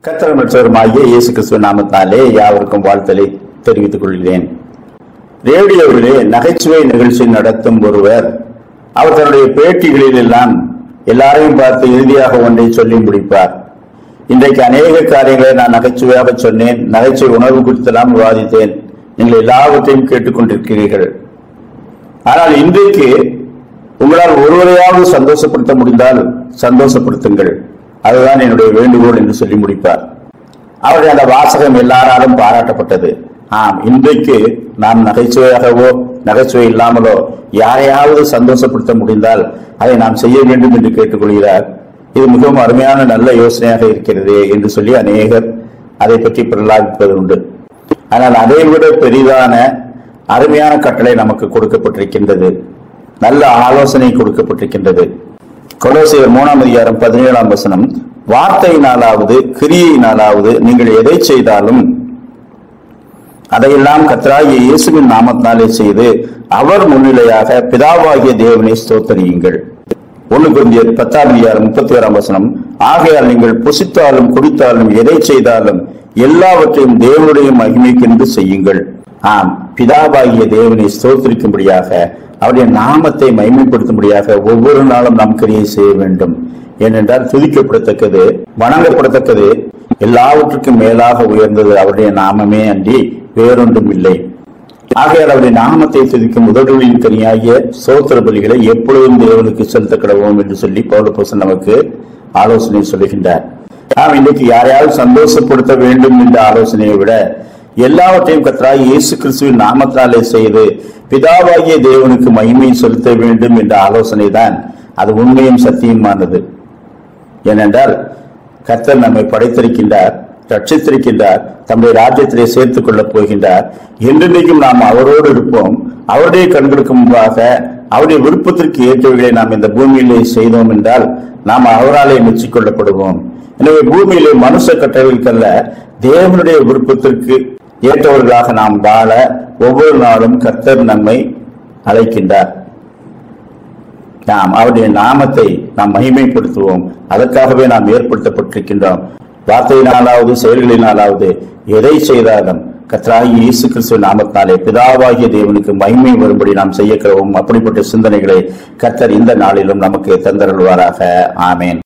கத்தர் மற்றவருமாகிய இயேசு கிறிஸ்துவ நாமத்தாலே யாவருக்கும் வாழ்த்தலை தெரிவித்துக் கொள்கிறேன் ரேடியோவிலே நகைச்சுவை நிகழ்ச்சி நடத்தும் ஒருவர் அவர் தன்னுடைய பேட்டிகளில் எல்லாம் எல்லாரையும் பார்த்து இறுதியாக ஒன்றை சொல்லி முடிப்பார் இன்றைக்கு அநேக காரியங்களை நான் நகைச்சுவையாக சொன்னேன் நகைச்சுவை உணர்வு குறித்தெல்லாம் விவாதித்தேன் நீங்கள் எல்லாவற்றையும் கேட்டுக்கொண்டிருக்கிறீர்கள் ஆனால் இன்றைக்கு உங்களால் ஒருவரையாவது சந்தோஷப்படுத்த முடிந்தால் சந்தோஷப்படுத்துங்கள் அதுதான் என்னுடைய வேண்டுகோள் என்று சொல்லி முடிப்பார் அவருடைய அந்த வாசகம் எல்லாராலும் பாராட்டப்பட்டது ஆம் இன்றைக்கு நாம் நகைச்சுவையாகவோ நகைச்சுவை இல்லாமலோ யாரையாவது சந்தோஷப்படுத்த முடிந்தால் அதை நாம் செய்ய வேண்டும் என்று கேட்டுக்கொள்கிறார் இது மிகவும் அருமையான நல்ல யோசனையாக இருக்கிறது என்று சொல்லி அநேகர் அதை பற்றி பிரலாபிப்பது உண்டு ஆனால் அதை விட பெரிதான அருமையான கட்டளை நமக்கு கொடுக்கப்பட்டிருக்கின்றது நல்ல ஆலோசனை கொடுக்கப்பட்டிருக்கின்றது கொலோசியர் மூணாம் அதிகாரம் பதினேழாம் வசனம் வார்த்தையினாலாவது கிரியையினாலாவது நீங்கள் எதை செய்தாலும் அதையெல்லாம் கத்தராகிய இயேசுவின் நாமத்தினாலே செய்து அவர் முன்னிலையாக பிதாவாகிய தேவனை ஸ்தோத்தரியுங்கள் ஒண்ணு குருந்தியர் பத்தாம் அதிகாரம் முப்பத்தி ஓராம் வசனம் ஆகையால் நீங்கள் புசித்தாலும் குடித்தாலும் எதை செய்தாலும் எல்லாவற்றையும் தேவனுடைய மகிமைக்கென்று செய்யுங்கள் ஆம் பிதாவாகிய தேவனை ஸ்தோத்திரிக்கும்படியாக அவருடைய நாமத்தை மகிமைப்படுத்தும்படியாக ஒவ்வொரு நாளும் நாம் கிரியை செய்ய வேண்டும் ஏனென்றால் துதிக்கப்படத்தக்கது வணங்கப்படத்தக்கது எல்லாவற்றுக்கும் மேலாக உயர்ந்தது அவருடைய நாமமே அன்றி வேறொன்றும் இல்லை ஆகையால் அவருடைய நாமத்தை துதிக்கும் உதடுகளின் கனியாகிய சோத்திர பலிகளை எப்பொழுதும் தேவனுக்கு செலுத்த கிடவோம் என்று சொல்லி பௌலபோசன் நமக்கு ஆலோசனை சொல்லுகின்றார் நாம் இன்றைக்கு யாரையாவது சந்தோஷப்படுத்த வேண்டும் என்ற ஆலோசனையை விட எல்லாவற்றையும் கத்தராய் இயேசு கிறிஸ்துவின் நாமத்தாலே செய்து பிதாவாகிய தேவனுக்கு மகிமை செலுத்த வேண்டும் என்ற ஆலோசனை தான் அது உண்மையும் சத்தியமானது ஏனென்றால் கர்த்தர் நம்மை படைத்திருக்கின்றார் ரட்சித்திருக்கின்றார் தம்முடைய ராஜ்யத்திலே சேர்த்துக் கொள்ளப் போகின்றார் என்றென்றைக்கும் நாம் அவரோடு இருப்போம் அவருடைய கண்களுக்கு முன்பாக அவருடைய விருப்பத்திற்கு ஏற்றவைகளை நாம் இந்த பூமியிலே செய்தோம் என்றால் நாம் அவராலே மெச்சிக்கொள்ளப்படுவோம் எனவே பூமியிலே மனுஷ கட்டளைகளுக்கல்ல தேவனுடைய விருப்பத்திற்கு ஏற்றவர்களாக நாம் வாழ ஒவ்வொரு நாளும் கர்த்தர் நம்மை அழைக்கின்றார் நாம் அவருடைய நாமத்தை நாம் மகிமைப்படுத்துவோம் அதற்காகவே நாம் ஏற்படுத்தப்பட்டிருக்கின்றோம் வார்த்தையினாலாவது செயல்களினாலாவது எதை செய்தாலும் கத்ராகி இயேசு கிறிஸ்துவ நாமத்தினாலே பிதாவாகிய தேவனுக்கு மகிமை வரும்படி நாம் செய்ய கிடவும் அப்படிப்பட்ட சிந்தனைகளை கர்த்தர் இந்த நாளிலும் நமக்கு தந்தருள்வாராக ஆமேன்